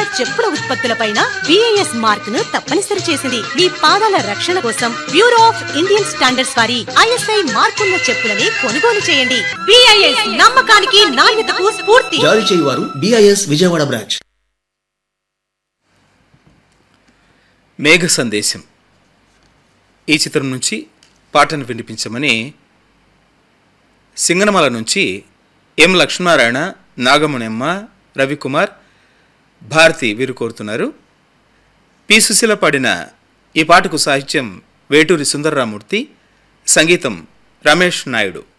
చెప్పుల ఉత్పత్తులపైన BIS mark ను తప్పనిసరి చేసింది మీ పాదాల రక్షణ కోసం బ్యూరో ఆఫ్ ఇండియన్ స్టాండర్డ్స్ వారి ఐఎస్ఐ మార్కున్న చెప్పులని కొనుగోలు చేయండి బిఐఎస్ నమ్మకానికి నాణ్యతకు స్ఫూర్తి జారీ చేయువారు బిఐఎస్ విజయవాడ బ్రాంచ్ మేఘ సందేశం ఈ చిత్రం నుంచి పాటను వినిపించమని సింగనమల నుంచి ఎం లక్ష్మీనారాయణ నాగమునెమ్మ రవికుమార్ భారతి వీరు కోరుతున్నారు పి సుశీల పాడిన ఈ పాటకు సాహిత్యం వేటూరి సుందరరామూర్తి సంగీతం రమేష్ నాయుడు